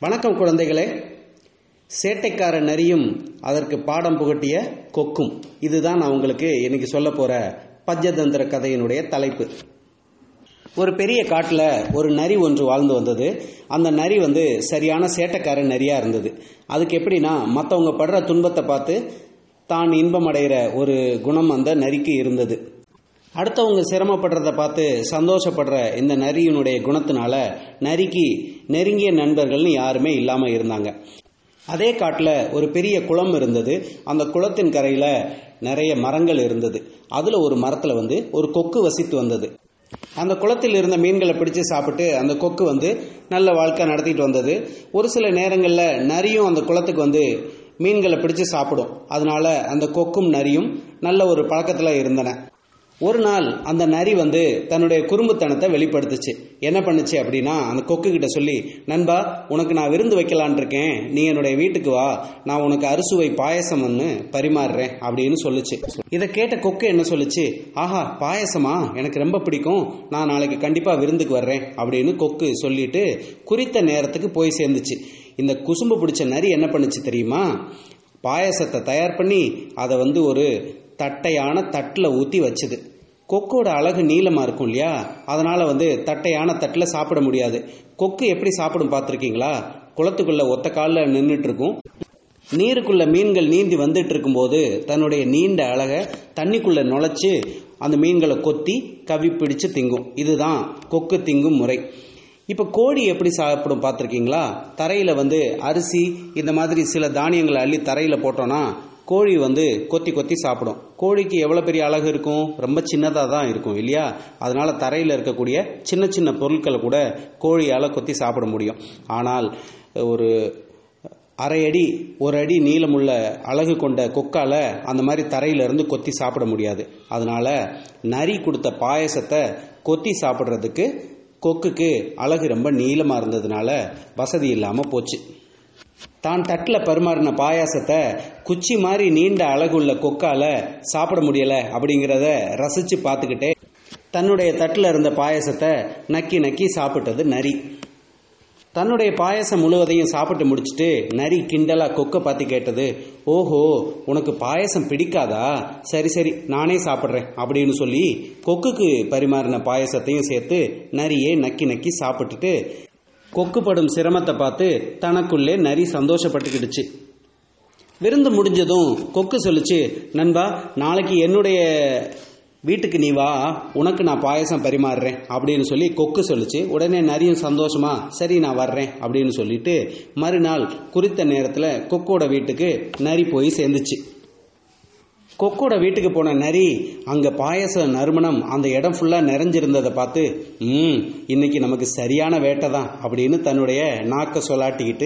வணக்கம் குழந்தைகளே சேட்டைக்கார நரியும் அதற்கு பாடம் புகட்டிய கொக்கும் இதுதான் நான் உங்களுக்கு இன்னைக்கு சொல்ல போற பஞ்சதந்திர கதையினுடைய தலைப்பு ஒரு பெரிய காட்டில் ஒரு நரி ஒன்று வாழ்ந்து வந்தது அந்த நரி வந்து சரியான சேட்டைக்கார நரியா இருந்தது அதுக்கு எப்படின்னா மற்றவங்க படுற துன்பத்தை பார்த்து தான் இன்பம் அடைகிற ஒரு குணம் அந்த நரிக்கு இருந்தது அடுத்தவங்க சிரமப்படுறத பார்த்து சந்தோஷப்படுற இந்த நரியினுடைய குணத்தினால நரிக்கு நெருங்கிய நண்பர்கள்னு யாருமே இல்லாம இருந்தாங்க அதே காட்டில் ஒரு பெரிய குளம் இருந்தது அந்த குளத்தின் கரையில நிறைய மரங்கள் இருந்தது அதுல ஒரு மரத்துல வந்து ஒரு கொக்கு வசித்து வந்தது அந்த குளத்தில் இருந்த மீன்களை பிடிச்சு சாப்பிட்டு அந்த கொக்கு வந்து நல்ல வாழ்க்கை நடத்திட்டு வந்தது ஒரு சில நேரங்களில் நரியும் அந்த குளத்துக்கு வந்து மீன்களை பிடிச்சு சாப்பிடும் அதனால அந்த கொக்கும் நரியும் நல்ல ஒரு பழக்கத்தில் இருந்தன ஒரு நாள் அந்த நரி வந்து தன்னுடைய குறும்புத்தனத்தை வெளிப்படுத்துச்சு என்ன பண்ணுச்சு அப்படின்னா அந்த கொக்கு கிட்ட சொல்லி நண்பா உனக்கு நான் விருந்து வைக்கலான் இருக்கேன் நீ என்னுடைய வீட்டுக்கு வா நான் உனக்கு அறுசுவை பாயசம் ஒன்று பரிமாறுறேன் அப்படின்னு சொல்லுச்சு இதை கேட்ட கொக்கு என்ன சொல்லுச்சு ஆஹா பாயசமா எனக்கு ரொம்ப பிடிக்கும் நான் நாளைக்கு கண்டிப்பா விருந்துக்கு வர்றேன் அப்படின்னு கொக்கு சொல்லிட்டு குறித்த நேரத்துக்கு போய் சேர்ந்துச்சு இந்த குசும்பு பிடிச்ச நரி என்ன பண்ணுச்சு தெரியுமா பாயசத்தை தயார் பண்ணி அதை வந்து ஒரு தட்டையான தட்டில் ஊற்றி வச்சுது கொக்கோட அழகு நீளமாக இருக்கும் இல்லையா அதனால வந்து தட்டையான தட்டில் சாப்பிட முடியாது கொக்கு எப்படி சாப்பிடும் பார்த்துருக்கீங்களா குளத்துக்குள்ள ஒத்த காலில் நின்றுட்டு இருக்கும் நீருக்குள்ள மீன்கள் நீந்தி வந்துட்டு இருக்கும்போது தன்னுடைய நீண்ட அழகை தண்ணிக்குள்ள நுழைச்சு அந்த மீன்களை கொத்தி கவி பிடிச்சு திங்கும் இதுதான் கொக்கு திங்கும் முறை இப்போ கோழி எப்படி சாப்பிடும் பார்த்துருக்கீங்களா தரையில் வந்து அரிசி இந்த மாதிரி சில தானியங்களை அள்ளி தரையில் போட்டோன்னா கோழி வந்து கொத்தி கொத்தி சாப்பிடும் கோழிக்கு எவ்வளோ பெரிய அழகு இருக்கும் ரொம்ப சின்னதாக தான் இருக்கும் இல்லையா அதனால தரையில் இருக்கக்கூடிய சின்ன சின்ன பொருட்களை கூட கோழியால் கொத்தி சாப்பிட முடியும் ஆனால் ஒரு அரை அடி ஒரு அடி நீளமுள்ள அழகு கொண்ட கொக்கால அந்த மாதிரி தரையில இருந்து கொத்தி சாப்பிட முடியாது அதனால நரி கொடுத்த பாயசத்தை கொத்தி சாப்பிட்றதுக்கு கொக்குக்கு அழகு ரொம்ப நீளமாக இருந்ததுனால வசதி இல்லாமல் போச்சு தான் தட்டில் பரிமாறின பாயாசத்தை குச்சி மாதிரி நீண்ட அழகுள்ள கொக்கால சாப்பிட முடியல அப்படிங்கிறத ரசிச்சு பார்த்துக்கிட்டே தன்னுடைய தட்டில் இருந்த பாயசத்தை நக்கி நக்கி சாப்பிட்டது நரி தன்னுடைய பாயசம் முழுவதையும் சாப்பிட்டு முடிச்சுட்டு நரி கிண்டலா கொக்க பார்த்து கேட்டது ஓஹோ உனக்கு பாயசம் பிடிக்காதா சரி சரி நானே சாப்பிட்றேன் அப்படின்னு சொல்லி கொக்குக்கு பரிமாறின பாயசத்தையும் சேர்த்து நரியே நக்கி நக்கி சாப்பிட்டுட்டு கொக்குப்படும் சிரமத்தை பார்த்து தனக்குள்ளே நரி சந்தோஷப்பட்டுக்கிடுச்சு விருந்து முடிஞ்சதும் கொக்கு சொல்லுச்சு நண்பா நாளைக்கு என்னுடைய வீட்டுக்கு நீ வா உனக்கு நான் பாயசம் பரிமாறுறேன் அப்படின்னு சொல்லி கொக்கு சொல்லிச்சு உடனே நரியும் சந்தோஷமா சரி நான் வர்றேன் அப்படின்னு சொல்லிட்டு மறுநாள் குறித்த நேரத்தில் கொக்கோட வீட்டுக்கு நரி போய் சேர்ந்துச்சு கொக்கோட வீட்டுக்கு போன நரி அங்க பாயச நறுமணம் அந்த இடம் ஃபுல்லா நிறைஞ்சிருந்ததை பார்த்து ம் இன்னைக்கு நமக்கு சரியான வேட்டை தான் அப்படின்னு தன்னுடைய நாக்க சொலாட்டிக்கிட்டு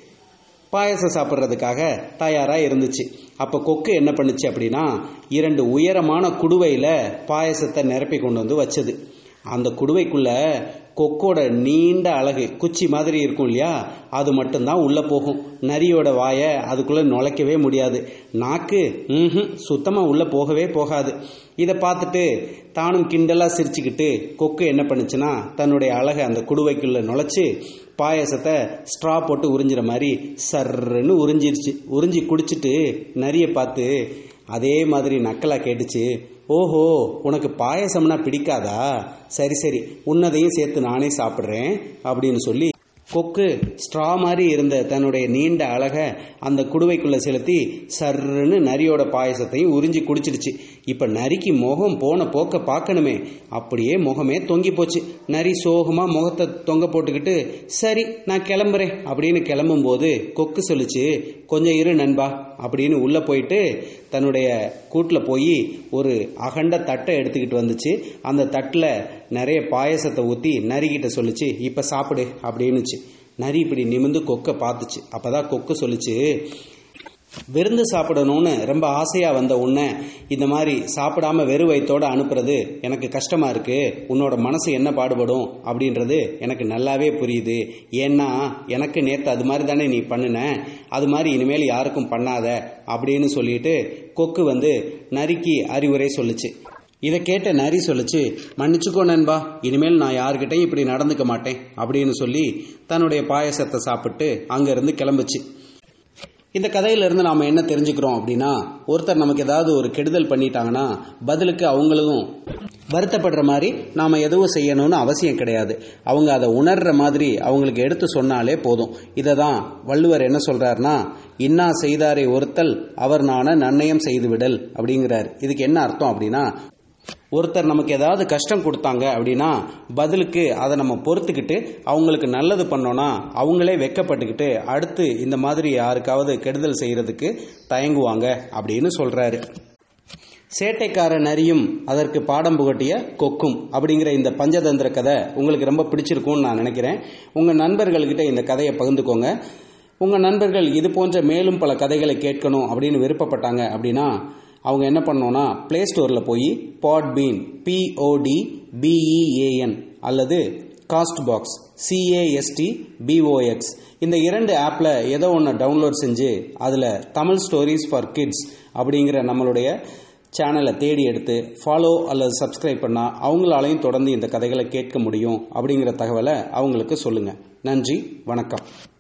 பாயசம் சாப்பிட்றதுக்காக தயாரா இருந்துச்சு அப்ப கொக்கு என்ன பண்ணுச்சு அப்படின்னா இரண்டு உயரமான குடுவையில பாயசத்தை நிரப்பி கொண்டு வந்து வச்சது அந்த குடுவைக்குள்ள கொக்கோட நீண்ட அழகு குச்சி மாதிரி இருக்கும் இல்லையா அது மட்டும்தான் உள்ள போகும் நரியோட வாயை அதுக்குள்ள நுழைக்கவே முடியாது நாக்கு ம் சுத்தமா உள்ள போகவே போகாது இதை பார்த்துட்டு தானும் கிண்டலா சிரிச்சுக்கிட்டு கொக்கு என்ன பண்ணுச்சுன்னா தன்னுடைய அழகை அந்த குடுவைக்குள்ள நுழைச்சு பாயசத்தை ஸ்ட்ரா போட்டு உறிஞ்சிற மாதிரி சர்ன்னு உறிஞ்சிருச்சு உறிஞ்சி குடிச்சிட்டு நரியை பார்த்து அதே மாதிரி நக்கலா கேட்டுச்சு ஓஹோ உனக்கு பாயசம்னா பிடிக்காதா சரி சரி உன்னதையும் சேர்த்து நானே சாப்பிட்றேன் அப்படின்னு சொல்லி கொக்கு ஸ்ட்ரா மாதிரி இருந்த தன்னுடைய நீண்ட அழக அந்த குடுவைக்குள்ள செலுத்தி சர்ன்னு நரியோட பாயசத்தையும் உறிஞ்சி குடிச்சிடுச்சு இப்ப நரிக்கு முகம் போன போக்க பார்க்கணுமே அப்படியே முகமே தொங்கி போச்சு நரி சோகமா முகத்தை தொங்க போட்டுக்கிட்டு சரி நான் கிளம்புறேன் அப்படின்னு கிளம்பும் போது கொக்கு சொல்லுச்சு கொஞ்சம் இரு நண்பா அப்படின்னு உள்ள போயிட்டு தன்னுடைய கூட்டில் போய் ஒரு அகண்ட தட்டை எடுத்துக்கிட்டு வந்துச்சு அந்த தட்டில் நிறைய பாயசத்தை ஊற்றி நரிக்கிட்ட சொல்லுச்சு இப்போ சாப்பிடு அப்படின்னுச்சு நரி இப்படி நிமிந்து கொக்கை பார்த்துச்சு அப்பதான் கொக்கு சொல்லுச்சு விருந்து சாப்பிடணும்னு ரொம்ப ஆசையா வந்த உன்னை இந்த மாதிரி சாப்பிடாம வெறு வயித்தோட அனுப்புறது எனக்கு கஷ்டமா இருக்கு உன்னோட மனசு என்ன பாடுபடும் அப்படின்றது எனக்கு நல்லாவே புரியுது ஏன்னா எனக்கு நேத்து அது மாதிரி தானே நீ பண்ணுன அது மாதிரி இனிமேல் யாருக்கும் பண்ணாத அப்படின்னு சொல்லிட்டு கொக்கு வந்து நரிக்கு அறிவுரை சொல்லுச்சு இதை கேட்ட நரி சொல்லிச்சு மன்னிச்சுக்கோ நண்பா இனிமேல் நான் யார்கிட்டையும் இப்படி நடந்துக்க மாட்டேன் அப்படின்னு சொல்லி தன்னுடைய பாயசத்தை சாப்பிட்டு அங்கிருந்து கிளம்புச்சு இந்த கதையிலிருந்து நாம் என்ன தெரிஞ்சுக்கிறோம் அப்படின்னா ஒருத்தர் நமக்கு ஏதாவது ஒரு கெடுதல் பண்ணிட்டாங்கன்னா பதிலுக்கு அவங்களும் வருத்தப்படுற மாதிரி நாம் எதுவும் செய்யணும்னு அவசியம் கிடையாது அவங்க அதை உணர்ற மாதிரி அவங்களுக்கு எடுத்து சொன்னாலே போதும் இதை தான் வள்ளுவர் என்ன சொல்றாருன்னா இன்னா செய்தாரை ஒருத்தல் அவர் நான நன்னயம் செய்து விடல் அப்படிங்கிறார் இதுக்கு என்ன அர்த்தம் அப்படின்னா ஒருத்தர் நமக்கு ஏதாவது கஷ்டம் கொடுத்தாங்க அப்படின்னா பதிலுக்கு அதை நம்ம பொறுத்துக்கிட்டு அவங்களுக்கு நல்லது பண்ணோன்னா அவங்களே வெக்கப்பட்டுக்கிட்டு அடுத்து இந்த மாதிரி யாருக்காவது கெடுதல் செய்யறதுக்கு தயங்குவாங்க அப்படின்னு சொல்றாரு சேட்டைக்கார நரியும் அதற்கு பாடம் புகட்டிய கொக்கும் அப்படிங்கிற இந்த பஞ்சதந்திர கதை உங்களுக்கு ரொம்ப பிடிச்சிருக்கும்னு நான் நினைக்கிறேன் உங்கள் நண்பர்கள்கிட்ட இந்த கதையை பகிர்ந்துக்கோங்க உங்கள் நண்பர்கள் இது போன்ற மேலும் பல கதைகளை கேட்கணும் அப்படின்னு விருப்பப்பட்டாங்க அப்படின்னா அவங்க என்ன பண்ணோன்னா ப்ளே ஸ்டோரில் போய் பாட்பீன் பிஓடி பிஇஏஎன் அல்லது காஸ்ட் பாக்ஸ் சிஏஎஸ்டி பிஓஎக்ஸ் இந்த இரண்டு ஆப்பில் ஏதோ ஒன்று டவுன்லோட் செஞ்சு அதில் தமிழ் ஸ்டோரிஸ் ஃபார் கிட்ஸ் அப்படிங்கிற நம்மளுடைய சேனலை தேடி எடுத்து ஃபாலோ அல்லது சப்ஸ்கிரைப் பண்ணால் அவங்களாலையும் தொடர்ந்து இந்த கதைகளை கேட்க முடியும் அப்படிங்கிற தகவலை அவங்களுக்கு சொல்லுங்கள் நன்றி வணக்கம்